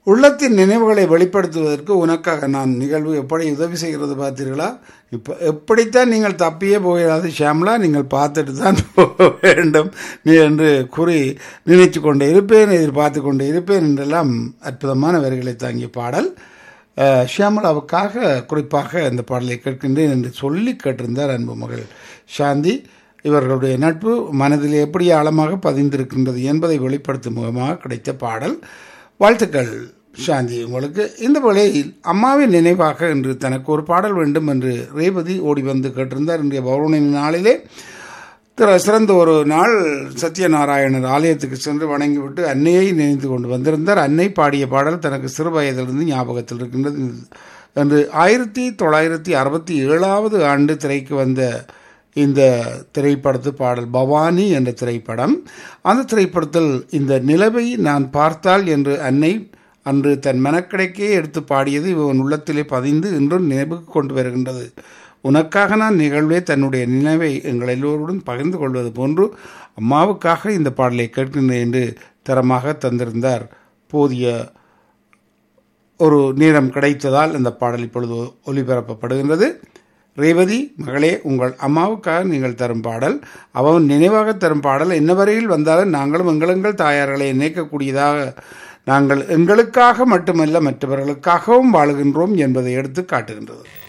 உள்ளத்தின் நினைவுகளை வெளிப்படுத்துவதற்கு உனக்காக நான் நிகழ்வு எப்படி உதவி செய்கிறது பார்த்தீர்களா இப்போ எப்படித்தான் நீங்கள் தப்பியே போயிடாது ஷியாம்லா நீங்கள் பார்த்துட்டு தான் போக வேண்டும் நீ என்று கூறி நினைத்து கொண்டே இருப்பேன் எதிர்பார்த்து கொண்டே இருப்பேன் என்றெல்லாம் அற்புதமான வரிகளை தாங்கிய பாடல் அஹ், ஷியாமலாவுக்காக குறிப்பாக இந்த பாடலை கேட்கின்றேன் என்று சொல்லி கேட்டிருந்தார் அன்பு மகள் சாந்தி இவர்களுடைய நட்பு மனதில் எப்படி ஆழமாக பதிந்திருக்கின்றது என்பதை வெளிப்படுத்தும் முகமாக கிடைத்த பாடல் வாழ்த்துக்கள் சாந்தி உங்களுக்கு இந்த வேளையில் அம்மாவின் நினைவாக என்று தனக்கு ஒரு பாடல் வேண்டும் என்று ரேவதி ஓடி வந்து கேட்டிருந்தார் இன்றைய பௌர்ணமி நாளிலே திரு சிறந்த ஒரு நாள் சத்யநாராயணர் ஆலயத்துக்கு சென்று வணங்கிவிட்டு அன்னையை நினைத்து கொண்டு வந்திருந்தார் அன்னை பாடிய பாடல் தனக்கு சிறு வயதிலிருந்து ஞாபகத்தில் இருக்கின்றது என்று ஆயிரத்தி தொள்ளாயிரத்தி அறுபத்தி ஏழாவது ஆண்டு திரைக்கு வந்த இந்த திரைப்படத்து பாடல் பவானி என்ற திரைப்படம் அந்த திரைப்படத்தில் இந்த நிலவை நான் பார்த்தால் என்று அன்னை அன்று தன் மனக்கிடைக்கே எடுத்து பாடியது இவன் உள்ளத்திலே பதிந்து இன்றும் நினைவுக்கு கொண்டு வருகின்றது உனக்காக நான் நிகழ்வே தன்னுடைய நினைவை எங்கள் எல்லோருடன் பகிர்ந்து கொள்வது போன்று அம்மாவுக்காக இந்த பாடலை கேட்கின்றேன் என்று தரமாக தந்திருந்தார் போதிய ஒரு நேரம் கிடைத்ததால் இந்த பாடல் இப்பொழுது ஒலிபரப்பப்படுகின்றது ரேவதி மகளே உங்கள் அம்மாவுக்காக நீங்கள் தரும் பாடல் அவன் நினைவாக தரும் பாடல் என்ன வரையில் வந்தாலும் நாங்களும் எங்களெங்கள் தாயார்களை நினைக்கக்கூடியதாக நாங்கள் எங்களுக்காக மட்டுமல்ல மற்றவர்களுக்காகவும் வாழுகின்றோம் என்பதை எடுத்து காட்டுகின்றது